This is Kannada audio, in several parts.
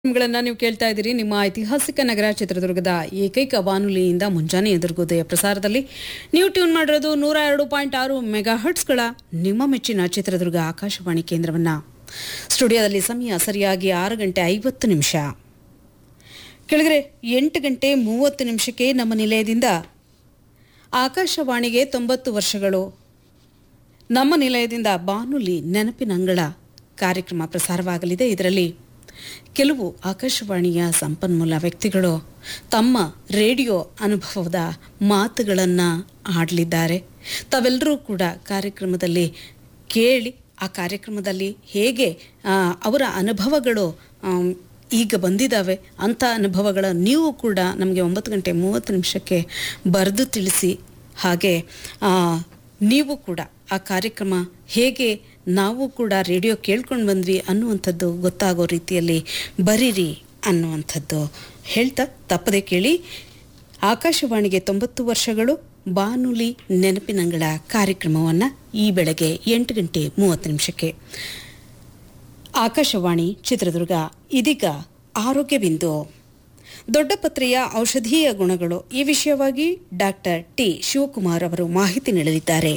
ಗಳನ್ನ ನೀವು ಕೇಳ್ತಾ ಇದ್ದೀರಿ ನಿಮ್ಮ ಐತಿಹಾಸಿಕ ನಗರ ಚಿತ್ರದುರ್ಗದ ಏಕೈಕ ಬಾನುಲಿಯಿಂದ ಮುಂಜಾನೆ ಎದುರುಗೋದೆಯ ಪ್ರಸಾರದಲ್ಲಿ ನೀವು ಟ್ಯೂನ್ ಮಾಡಿರೋದು ನೂರ ಎರಡು ಪಾಯಿಂಟ್ ಆರು ಮೆಗಾ ಹರ್ಟ್ಸ್ಗಳ ನಿಮ್ಮ ಮೆಚ್ಚಿನ ಚಿತ್ರದುರ್ಗ ಆಕಾಶವಾಣಿ ಕೇಂದ್ರವನ್ನ ಸ್ಟುಡಿಯೋದಲ್ಲಿ ಸಮಯ ಸರಿಯಾಗಿ ಆರು ಗಂಟೆ ಐವತ್ತು ನಿಮಿಷ ಕೆಳಗರೆ ಎಂಟು ಗಂಟೆ ಮೂವತ್ತು ನಿಮಿಷಕ್ಕೆ ನಮ್ಮ ನಿಲಯದಿಂದ ಆಕಾಶವಾಣಿಗೆ ತೊಂಬತ್ತು ವರ್ಷಗಳು ನಮ್ಮ ನಿಲಯದಿಂದ ಬಾನುಲಿ ನೆನಪಿನಂಗಳ ಕಾರ್ಯಕ್ರಮ ಪ್ರಸಾರವಾಗಲಿದೆ ಇದರಲ್ಲಿ ಕೆಲವು ಆಕಾಶವಾಣಿಯ ಸಂಪನ್ಮೂಲ ವ್ಯಕ್ತಿಗಳು ತಮ್ಮ ರೇಡಿಯೋ ಅನುಭವದ ಮಾತುಗಳನ್ನು ಆಡಲಿದ್ದಾರೆ ತಾವೆಲ್ಲರೂ ಕೂಡ ಕಾರ್ಯಕ್ರಮದಲ್ಲಿ ಕೇಳಿ ಆ ಕಾರ್ಯಕ್ರಮದಲ್ಲಿ ಹೇಗೆ ಆ, ಅವರ ಅನುಭವಗಳು ಆಮ್, ಈಗ ಬಂದಿದ್ದಾವೆ ಅಂಥ ಅನುಭವಗಳ ನೀವು ಕೂಡ ನಮಗೆ ಒಂಬತ್ತು ಗಂಟೆ ಮೂವತ್ತು ನಿಮಿಷಕ್ಕೆ ಬರೆದು ತಿಳಿಸಿ ಹಾಗೆ ಆ, ನೀವು ಕೂಡ ಆ ಕಾರ್ಯಕ್ರಮ ಹೇಗೆ ನಾವು ಕೂಡ ರೇಡಿಯೋ ಕೇಳ್ಕೊಂಡು ಬಂದ್ವಿ ಅನ್ನುವಂಥದ್ದು ಗೊತ್ತಾಗೋ ರೀತಿಯಲ್ಲಿ ಬರೀರಿ ಅನ್ನುವಂಥದ್ದು ಹೇಳ್ತಾ ತಪ್ಪದೆ ಕೇಳಿ ಆಕಾಶವಾಣಿಗೆ ತೊಂಬತ್ತು ವರ್ಷಗಳು ಬಾನುಲಿ ನೆನಪಿನಂಗಳ ಕಾರ್ಯಕ್ರಮವನ್ನು ಈ ಬೆಳಗ್ಗೆ ಎಂಟು ಗಂಟೆ ಮೂವತ್ತು ನಿಮಿಷಕ್ಕೆ ಆಕಾಶವಾಣಿ ಚಿತ್ರದುರ್ಗ ಇದೀಗ ಆರೋಗ್ಯ ಬಿಂದು ದೊಡ್ಡಪತ್ರೆಯ ಔಷಧೀಯ ಗುಣಗಳು ಈ ವಿಷಯವಾಗಿ ಡಾಕ್ಟರ್ ಟಿ ಶಿವಕುಮಾರ್ ಅವರು ಮಾಹಿತಿ ನೀಡಲಿದ್ದಾರೆ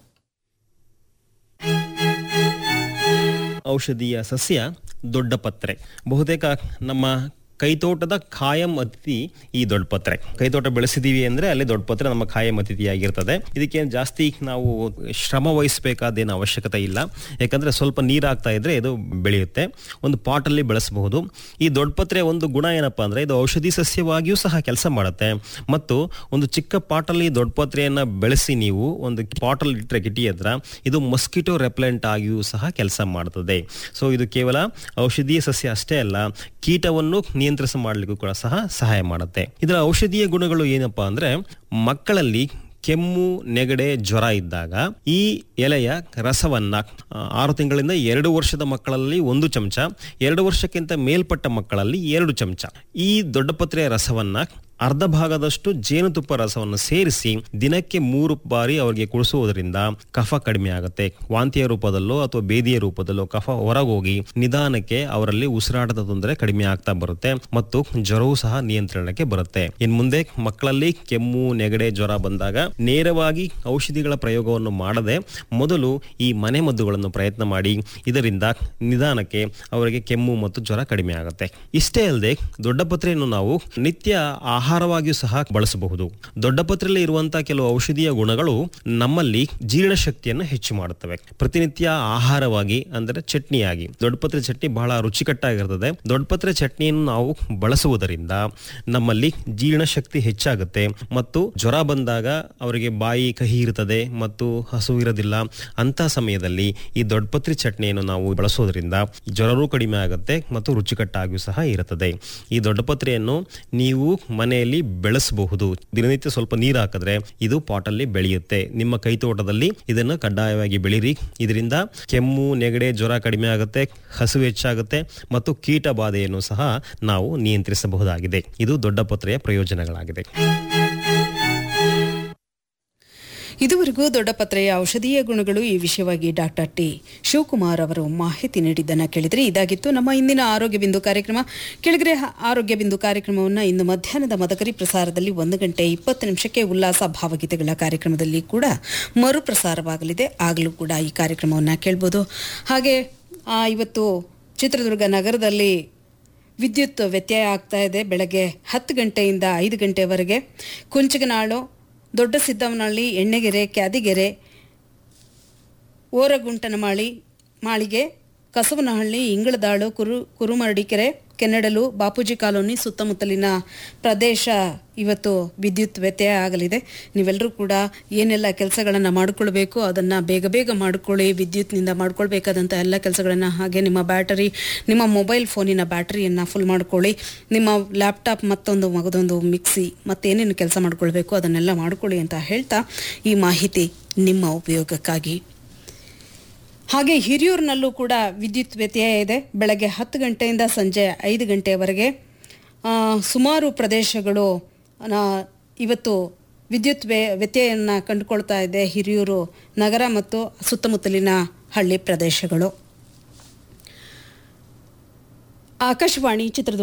ಔಷಧೀಯ ಸಸ್ಯ ದೊಡ್ಡ ಪತ್ರೆ ಬಹುತೇಕ ನಮ್ಮ ಕೈತೋಟದ ಖಾಯಂ ಅತಿಥಿ ಈ ದೊಡ್ಡ ಪತ್ರೆ ಕೈತೋಟ ಬೆಳೆಸಿದೀವಿ ಅಂದ್ರೆ ಅಲ್ಲಿ ದೊಡ್ಡ ಪತ್ರೆ ನಮ್ಮ ಖಾಯಂ ಅತಿಥಿಯಾಗಿರ್ತದೆ ಇದಕ್ಕೆ ಜಾಸ್ತಿ ನಾವು ಶ್ರಮ ವಹಿಸಬೇಕಾದೇನು ಅವಶ್ಯಕತೆ ಇಲ್ಲ ಯಾಕಂದ್ರೆ ಸ್ವಲ್ಪ ನೀರು ಹಾಕ್ತಾ ಇದ್ರೆ ಇದು ಬೆಳೆಯುತ್ತೆ ಒಂದು ಪಾಟಲ್ಲಿ ಬೆಳೆಸಬಹುದು ಈ ದೊಡ್ಡ ಪತ್ರೆ ಒಂದು ಗುಣ ಏನಪ್ಪಾ ಅಂದ್ರೆ ಇದು ಔಷಧಿ ಸಸ್ಯವಾಗಿಯೂ ಸಹ ಕೆಲಸ ಮಾಡುತ್ತೆ ಮತ್ತು ಒಂದು ಚಿಕ್ಕ ಪಾಟಲ್ಲಿ ದೊಡ್ಡ ಪತ್ರೆಯನ್ನ ಬೆಳೆಸಿ ನೀವು ಒಂದು ಪಾಟಲ್ಲಿ ಇಟ್ಟರೆ ಕಿಟಿ ಹತ್ರ ಇದು ಮಸ್ಕಿಟೋ ರೆಪ್ಲೆಂಟ್ ಆಗಿಯೂ ಸಹ ಕೆಲಸ ಮಾಡ್ತದೆ ಸೊ ಇದು ಕೇವಲ ಔಷಧೀಯ ಸಸ್ಯ ಅಷ್ಟೇ ಅಲ್ಲ ಕೀಟವನ್ನು ನಿಯಂತ್ರಣ ಮಾಡಲಿಕ್ಕೂ ಕೂಡ ಸಹ ಸಹಾಯ ಮಾಡುತ್ತೆ ಇದರ ಔಷಧೀಯ ಗುಣಗಳು ಏನಪ್ಪಾ ಅಂದ್ರೆ ಮಕ್ಕಳಲ್ಲಿ ಕೆಮ್ಮು ನೆಗಡೆ ಜ್ವರ ಇದ್ದಾಗ ಈ ಎಲೆಯ ರಸವನ್ನ ಆ, ಆರು ತಿಂಗಳಿಂದ ಎರಡು ವರ್ಷದ ಮಕ್ಕಳಲ್ಲಿ ಒಂದು ಚಮಚ ಎರಡು ವರ್ಷಕ್ಕಿಂತ ಮೇಲ್ಪಟ್ಟ ಮಕ್ಕಳಲ್ಲಿ ಎರಡು ಚಮಚ ಈ ದೊಡ್ಡ ಪತ್ರೆಯ ರಸವನ್ನ ಅರ್ಧ ಭಾಗದಷ್ಟು ಜೇನುತುಪ್ಪ ರಸವನ್ನು ಸೇರಿಸಿ ದಿನಕ್ಕೆ ಮೂರು ಬಾರಿ ಅವರಿಗೆ ಕುಡಿಸುವುದರಿಂದ ಕಫ ಕಡಿಮೆ ಆಗುತ್ತೆ ವಾಂತಿಯ ರೂಪದಲ್ಲೋ ಅಥವಾ ಬೇದಿಯ ರೂಪದಲ್ಲೋ ಕಫ ಹೊರಗೋಗಿ ನಿಧಾನಕ್ಕೆ ಅವರಲ್ಲಿ ಉಸಿರಾಟದ ತೊಂದರೆ ಕಡಿಮೆ ಆಗ್ತಾ ಬರುತ್ತೆ ಮತ್ತು ಜ್ವರವೂ ಸಹ ನಿಯಂತ್ರಣಕ್ಕೆ ಬರುತ್ತೆ ಇನ್ ಮುಂದೆ ಮಕ್ಕಳಲ್ಲಿ ಕೆಮ್ಮು ನೆಗಡೆ ಜ್ವರ ಬಂದಾಗ ನೇರವಾಗಿ ಔಷಧಿಗಳ ಪ್ರಯೋಗವನ್ನು ಮಾಡದೆ ಮೊದಲು ಈ ಮನೆ ಮದ್ದುಗಳನ್ನು ಪ್ರಯತ್ನ ಮಾಡಿ ಇದರಿಂದ ನಿಧಾನಕ್ಕೆ ಅವರಿಗೆ ಕೆಮ್ಮು ಮತ್ತು ಜ್ವರ ಕಡಿಮೆ ಆಗುತ್ತೆ ಇಷ್ಟೇ ಅಲ್ಲದೆ ದೊಡ್ಡ ಪತ್ರೆಯನ್ನು ನಾವು ನಿತ್ಯ ಆಹಾರವಾಗಿಯೂ ಸಹ ಬಳಸಬಹುದು ದೊಡ್ಡ ಪತ್ರೆಯಲ್ಲಿ ಇರುವಂತಹ ಕೆಲವು ಔಷಧೀಯ ಗುಣಗಳು ನಮ್ಮಲ್ಲಿ ಜೀರ್ಣಶಕ್ತಿಯನ್ನು ಹೆಚ್ಚು ಮಾಡುತ್ತವೆ ಪ್ರತಿನಿತ್ಯ ಆಹಾರವಾಗಿ ಅಂದರೆ ಚಟ್ನಿಯಾಗಿ ದೊಡ್ಡ ಪತ್ರೆ ಚಟ್ನಿ ಬಹಳ ರುಚಿಕಟ್ಟಾಗಿರ್ತದೆ ದೊಡ್ಡ ಪತ್ರೆ ಚಟ್ನಿಯನ್ನು ನಾವು ಬಳಸುವುದರಿಂದ ನಮ್ಮಲ್ಲಿ ಜೀರ್ಣಶಕ್ತಿ ಹೆಚ್ಚಾಗುತ್ತೆ ಮತ್ತು ಜ್ವರ ಬಂದಾಗ ಅವರಿಗೆ ಬಾಯಿ ಕಹಿ ಇರುತ್ತದೆ ಮತ್ತು ಹಸು ಇರೋದಿಲ್ಲ ಅಂತ ಸಮಯದಲ್ಲಿ ಈ ದೊಡ್ಡ ಪತ್ರೆ ಚಟ್ನಿಯನ್ನು ನಾವು ಬಳಸೋದ್ರಿಂದ ಜ್ವರವೂ ಕಡಿಮೆ ಆಗುತ್ತೆ ಮತ್ತು ರುಚಿಕಟ್ಟಾಗಿಯೂ ಸಹ ಇರುತ್ತದೆ ಈ ದೊಡ್ಡ ಪತ್ರೆಯನ್ನು ನೀವು ಮನೆಯಲ್ಲಿ ಬೆಳೆಸಬಹುದು ದಿನನಿತ್ಯ ಸ್ವಲ್ಪ ನೀರು ಹಾಕಿದ್ರೆ ಇದು ಪಾಟಲ್ಲಿ ಬೆಳೆಯುತ್ತೆ ನಿಮ್ಮ ಕೈತೋಟದಲ್ಲಿ ಇದನ್ನು ಕಡ್ಡಾಯವಾಗಿ ಬೆಳೀರಿ ಇದರಿಂದ ಕೆಮ್ಮು ನೆಗಡೆ ಜ್ವರ ಕಡಿಮೆ ಆಗುತ್ತೆ ಹಸಿವು ಹೆಚ್ಚಾಗುತ್ತೆ ಮತ್ತು ಕೀಟ ಬಾಧೆಯನ್ನು ಸಹ ನಾವು ನಿಯಂತ್ರಿಸಬಹುದಾಗಿದೆ ಇದು ದೊಡ್ಡ ಪತ್ರೆಯ ಪ್ರಯೋಜನಗಳಾಗಿದೆ ಇದುವರೆಗೂ ದೊಡ್ಡಪತ್ರೆಯ ಔಷಧೀಯ ಗುಣಗಳು ಈ ವಿಷಯವಾಗಿ ಡಾಕ್ಟರ್ ಟಿ ಶಿವಕುಮಾರ್ ಅವರು ಮಾಹಿತಿ ನೀಡಿದ್ದನ್ನು ಕೇಳಿದರೆ ಇದಾಗಿತ್ತು ನಮ್ಮ ಇಂದಿನ ಆರೋಗ್ಯ ಬಿಂದು ಕಾರ್ಯಕ್ರಮ ಕೆಳಗರೆ ಹ- ಆರೋಗ್ಯ ಬಿಂದು ಕಾರ್ಯಕ್ರಮವನ್ನು ಇಂದು ಮಧ್ಯಾಹ್ನದ ಮದಕರಿ ಪ್ರಸಾರದಲ್ಲಿ ಒಂದು ಗಂಟೆ ಇಪ್ಪತ್ತು ನಿಮಿಷಕ್ಕೆ ಉಲ್ಲಾಸ ಭಾವಗೀತೆಗಳ ಕಾರ್ಯಕ್ರಮದಲ್ಲಿ ಕೂಡ ಮರುಪ್ರಸಾರವಾಗಲಿದೆ ಆಗಲೂ ಕೂಡ ಈ ಕಾರ್ಯಕ್ರಮವನ್ನು ಕೇಳ್ಬೋದು ಹಾಗೆ ಆ, ಇವತ್ತು ಚಿತ್ರದುರ್ಗ ನಗರದಲ್ಲಿ ವಿದ್ಯುತ್ ವ್ಯತ್ಯಯ ಆಗ್ತಾ ಇದೆ ಬೆಳಗ್ಗೆ ಹತ್ತು ಗಂಟೆಯಿಂದ ಐದು ಗಂಟೆವರೆಗೆ ಕುಂಚಗನಾಳು ದೊಡ್ಡ ಸಿದ್ದವನಹಳ್ಳಿ ಎಣ್ಣೆಗೆರೆ ಕ್ಯಾದಿಗೆರೆ ಓರಗುಂಟನಮಾಳಿ ಮಾಳಿಗೆ ಕಸವನಹಳ್ಳಿ ಇಂಗಳದಾಳು ಕುರು ಕುರುಮರಡಿಕೆರೆ ಕೆನ್ನಡಲು ಬಾಪೂಜಿ ಕಾಲೋನಿ ಸುತ್ತಮುತ್ತಲಿನ ಪ್ರದೇಶ ಇವತ್ತು ವಿದ್ಯುತ್ ವ್ಯತ್ಯಯ ಆಗಲಿದೆ ನೀವೆಲ್ಲರೂ ಕೂಡ ಏನೆಲ್ಲ ಕೆಲಸಗಳನ್ನು ಮಾಡಿಕೊಳ್ಬೇಕು ಅದನ್ನು ಬೇಗ ಬೇಗ ಮಾಡಿಕೊಳ್ಳಿ ವಿದ್ಯುತ್ನಿಂದ ಮಾಡ್ಕೊಳ್ಬೇಕಾದಂಥ ಎಲ್ಲ ಕೆಲಸಗಳನ್ನು ಹಾಗೆ ನಿಮ್ಮ ಬ್ಯಾಟರಿ ನಿಮ್ಮ ಮೊಬೈಲ್ ಫೋನಿನ ಬ್ಯಾಟರಿಯನ್ನು ಫುಲ್ ಮಾಡ್ಕೊಳ್ಳಿ ನಿಮ್ಮ ಲ್ಯಾಪ್ಟಾಪ್ ಮತ್ತೊಂದು ಮಗದೊಂದು ಮಿಕ್ಸಿ ಮತ್ತೇನೇನು ಕೆಲಸ ಮಾಡ್ಕೊಳ್ಬೇಕು ಅದನ್ನೆಲ್ಲ ಮಾಡ್ಕೊಳ್ಳಿ ಅಂತ ಹೇಳ್ತಾ ಈ ಮಾಹಿತಿ ನಿಮ್ಮ ಉಪಯೋಗಕ್ಕಾಗಿ ಹಾಗೆ ಹಿರಿಯೂರಿನಲ್ಲೂ ಕೂಡ ವಿದ್ಯುತ್ ವ್ಯತ್ಯಯ ಇದೆ ಬೆಳಗ್ಗೆ ಹತ್ತು ಗಂಟೆಯಿಂದ ಸಂಜೆ ಐದು ಗಂಟೆಯವರೆಗೆ ಆ, ಸುಮಾರು ಪ್ರದೇಶಗಳು ಆ, ಇವತ್ತು ವಿದ್ಯುತ್ ವ್ಯ ವ್ಯತ್ಯಯನ್ನು ಕಂಡುಕೊಳ್ತಾ ಇದೆ ಹಿರಿಯೂರು ನಗರ ಮತ್ತು ಸುತ್ತಮುತ್ತಲಿನ ಹಳ್ಳಿ ಪ್ರದೇಶಗಳು ಆಕಾಶವಾಣಿ ಚಿತ್ರದುರ್ಗ